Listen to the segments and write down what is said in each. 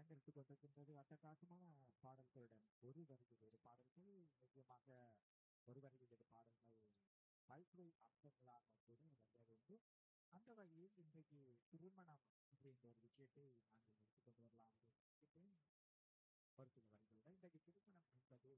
அரங்கெடுத்துக் கொண்டிருக்கின்றது அட்டகாசமான பாடல்களுடன் ஒரு வரியில் ஒரு பாடல்கள் நிச்சயமாக ஒரு வரியில் ஒரு பாடல்கள் பல்சுவை அம்சங்களாக கூட வந்தது அந்த வகையில் இன்றைக்கு திருமணம் அப்படின்ற ஒரு விஷயத்தை நாங்கள் எடுத்துக்கொண்டு வரலாம் ஒரு சில வரிகளுடன் இன்றைக்கு திருமணம் என்பது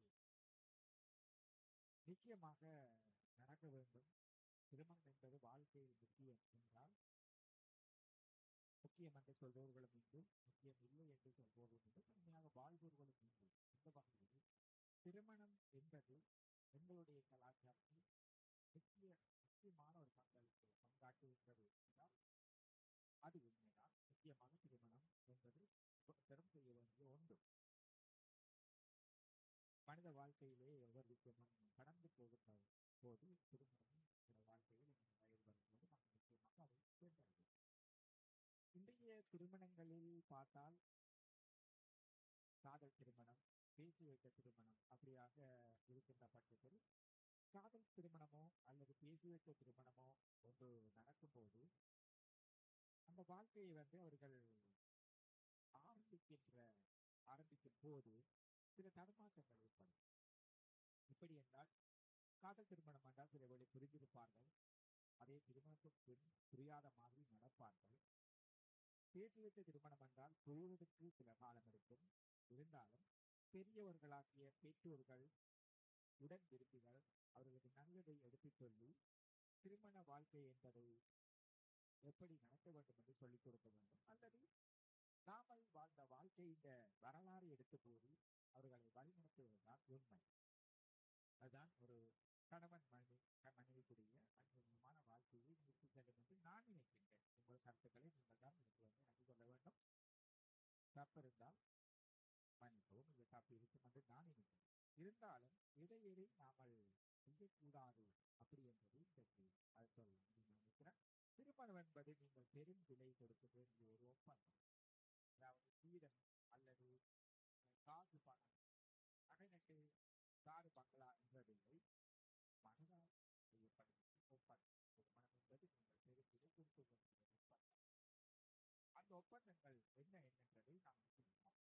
நிச்சயமாக நடக்க வேண்டும் திருமணம் என்பது வாழ்க்கையில் முக்கியம் என்றால் முக்கியம் என்று சொல்பவர்களும் உண்டு முக்கியம் இல்லை என்று சொல்பவர்களும் உண்டு உண்மையாக வாழ்பவர்களும் உண்டு இந்த வகையில் திருமணம் என்பது எங்களுடைய கலாச்சாரத்தில் முக்கிய முக்கியமான ஒரு பங்களிப்பு பங்காற்றுகின்றது என்றால் அது உண்மைதான் முக்கியமாக திருமணம் என்பது பெரும் செய்ய வேண்டிய ஒன்று மனித வாழ்க்கையிலே ஒவ்வொரு விஷயமும் கடந்து போகின்ற போது திருமணம் வாழ்க்கையில் வயது வரும்போது நாம் நிச்சயமாக அதை தேர்ந்தெடுக்கிறோம் இன்றைய திருமணங்களில் பார்த்தால் காதல் திருமணம் பேசி வைத்த திருமணம் அப்படியாக இருக்கின்ற பட்சத்தில் காதல் திருமணமோ அல்லது பேசி வைத்த திருமணமோ ஒன்று நடக்கும்போது அந்த வாழ்க்கையை வந்து அவர்கள் ஆரம்பிக்கின்ற ஆரம்பிக்கும் போது சில தடுமாற்றங்கள் ஏற்படும் இப்படி என்றால் காதல் திருமணம் என்றால் சில வழி புரிந்திருப்பார்கள் அதே திருமணத்துக்கு புரியாத மாதிரி நடப்பார்கள் பேசி வைத்த திருமணம் என்றால் புரிவதற்கு சில காலம் எடுக்கும் இருந்தாலும் பெரியவர்களாகிய பெற்றோர்கள் உடன் விரும்பிகள் அவர்களுக்கு நல்லதை எடுத்துச் சொல்லி திருமண வாழ்க்கை என்பதை எப்படி நடத்த வேண்டும் என்று சொல்லிக் கொடுக்க வேண்டும் அல்லது நாமல் வாழ்ந்த வாழ்க்கை இந்த வரலாறு எடுத்து கூறி அவர்களை வழிநடத்துவதுதான் உண்மை அதுதான் ஒரு கணவன் மனைவி மனைவிக்குரிய அந்நியமான வாழ்க்கையை நிறுத்தி செல்லும் என்று நான் நினைக்கின்றேன் உங்கள் கருத்துக்களை நீங்கள் தான் எனக்கு வந்து எனக்கு சொல்ல வேண்டும் தப்பு இருந்தால் மன்னிக்கவும் இல்லை தப்பு இருக்கும் என்று நான் நினைக்கிறேன் இருந்தாலும் எதை எதை நாமல் செய்யக்கூடாது அப்படி என்பது இன்றைக்கு அது சொல்லலாம் அப்படின்னு நினைக்கிறேன் திருமணம் என்பது நீங்கள் பெரும் விலை கொடுக்க வேண்டிய ஒரு ஒப்பந்தம் அதாவது வீரம் அல்லது காசு பணம் நகைநட்டு காடு பங்களா என்பதில்லை மனதால் செய்யப்படும் ஒப்பந்தம் திருமணம் என்பது நீங்கள் பெரும் விலை கொடுக்க வேண்டிய ஒப்பந்தம் அந்த ஒப்பந்தங்கள் என்ன என்னன்றதை நாம் சிந்திப்போம்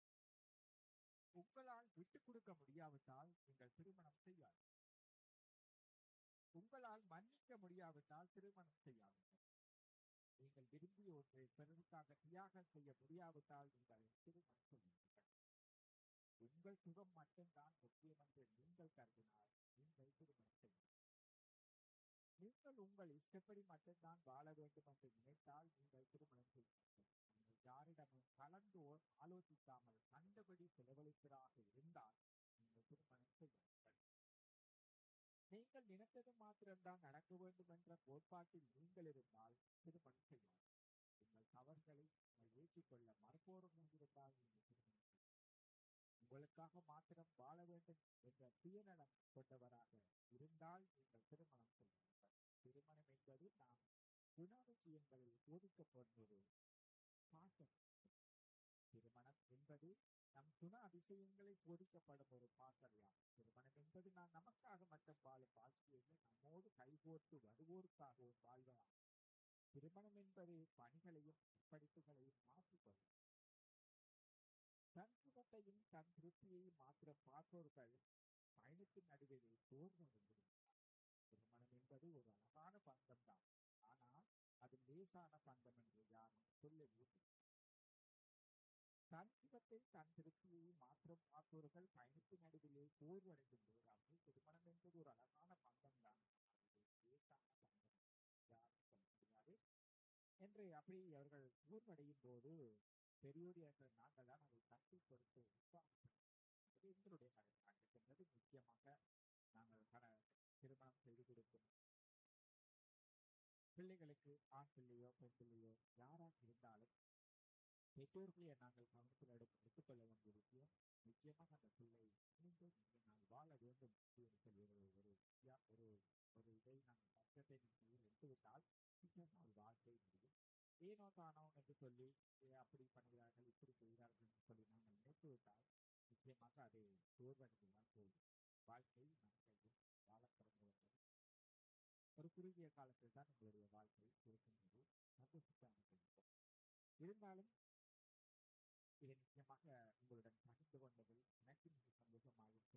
உங்களால் விட்டுக் கொடுக்க முடியாவிட்டால் நீங்கள் திருமணம் செய்யாது உங்களால் மன்னிக்க முடியாவிட்டால் திருமணம் செய்யாதீர்கள் நீங்கள் விரும்பிய ஒன்றை பிறருக்காக தியாகம் செய்ய முடியாவிட்டால் நீங்கள் திருமணம் செய்யுங்கள் உங்கள் சுகம் மட்டும்தான் முக்கியம் என்று நீங்கள் கருதினால் நீங்கள் திருமணம் செய்யுங்கள் நீங்கள் உங்கள் இஷ்டப்படி மட்டும்தான் வாழ வேண்டும் என்று நினைத்தால் நீங்கள் திருமணம் செய்யுங்கள் நீங்கள் யாரிடமும் கலந்து ஆலோசிக்காமல் கண்டபடி செலவழிப்பதாக இருந்தால் நீங்கள் திருமணம் செய்யுங்கள் நீங்கள் நினைத்தது மாத்திரம்தான் நடக்க வேண்டும் என்ற கோட்பாட்டில் நீங்கள் இருந்தால் திருமணம் செய்யலாம் உங்கள் தவறுகளை நீங்கள் ஏற்றுக்கொள்ள மறுப்போரும் இருந்தால் நீங்கள் திருமணம் செய்யலாம் உங்களுக்காக மாத்திரம் வாழ வேண்டும் என்ற சுயநலம் கொண்டவராக இருந்தால் நீங்கள் திருமணம் செய்யுங்கள் திருமணம் என்பது நாம் குணாதிசயங்களில் போதிக்கப்படுவது பாசம் திருமணம் என்பது நம் குண அதிசயங்களை போதிக்கப்படும் ஒரு பாசறையாகும் திருமணம் என்பது நான் நமக்காக மட்டும் வாழும் வாழ்க்கையை நம்மோடு கைகோர்த்து வருவோருக்காகவும் வாழ்வதாகும் திருமணம் என்பது பணிகளையும் படிப்புகளையும் மாற்றிக்கொள்ளும் தன் சுகத்தையும் தன் திருப்தியையும் மாத்திரம் பார்ப்பவர்கள் பயணத்தின் நடுவிலே சோர்வடைந்திருக்கிறார் திருமணம் என்பது ஒரு அழகான பந்தம் தான் ஆனால் அது லேசான பந்தம் என்று யாரும் சொல்லவே தன் சுகத்தை தன் திருப்தியை மாற்றம் பார்ப்பவர்கள் பயணத்தின் நடுவிலே சோர்வடைந்து விடுகிறார்கள் திருமணம் என்பது ஒரு அழகான பந்தம் தான் லேசான பந்தம் யாரும் சொல்ல முடியாது என்று அப்படி அவர்கள் சோர்வடையும் போது பெரியோடியார்கள் நாங்கள் தான் அதை தட்டி கொடுத்து உற்சாகப்படுத்தும் எங்களுடைய கடமையாக இருக்கின்றது முக்கியமாக நாங்கள் கட திருமணம் செய்து கொடுக்கும் பிள்ளைகளுக்கு ஆண் பிள்ளையோ பெண் பிள்ளையோ யாராக இருந்தாலும் பெற்றோர்களை நாங்கள் கவனத்தில் எடுத்து எடுத்துக்கொள்ள வேண்டிய விஷயம் நிச்சயமாக அந்த பிள்ளை மீண்டும் இங்கே நான் வாழ வேண்டும் என்று சொல்லி ஒரு ஒரு ஒரு ஒரு இதை நாங்கள் கஷ்டத்தை நீங்கள் எடுத்துவிட்டால் நிச்சயமாக ஒரு வாழ்க்கை முடியும் ஏனோ தானோ என்று சொல்லி அப்படி பண்ணுகிறார்கள் இப்படி செய்கிறார்கள் என்று சொல்லி நாங்கள் நினைத்து விட்டால் நிச்சயமாக அதை சோர்வடைந்துதான் போகும் வாழ்க்கை நம் கையில் வாழ தொடங்குவர்கள் ஒரு குறுகிய காலத்தில் தான் உங்களுடைய வாழ்க்கை இருக்கின்றது சந்தோஷத்தை அமைந்திருக்கும் இருந்தாலும் இதை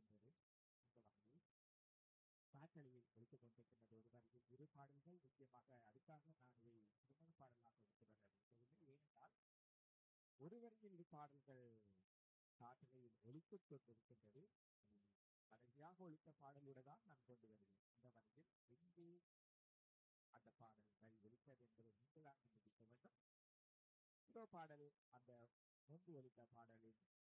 கொண்டிருக்கின்றது இந்த வகையில் பாட்டலியில் ஒழித்துக் கொண்டிருக்கின்றது ஒரு வரியில் இரு பாடல்கள் முக்கியமாக அதுக்காக நான் இதை திருமண பாடலாக எடுத்து வர விரும்பவில்லை ஏனென்றால் ஒரு வரியில் இரு பாடல்கள் காற்றலையில் ஒழித்துக் கொண்டிருக்கின்றது கடைசியாக ஒழித்த பாடலோடு தான் நான் கொண்டு வருவேன் இந்த வரியில் எங்கே அந்த பாடல் வரி ஒழித்தது என்பதை நீங்கள் தான் கண்டுபிடிக்க வேண்டும் இதோ பாடல் அந்த முன்பு ஒழித்த பாடலின்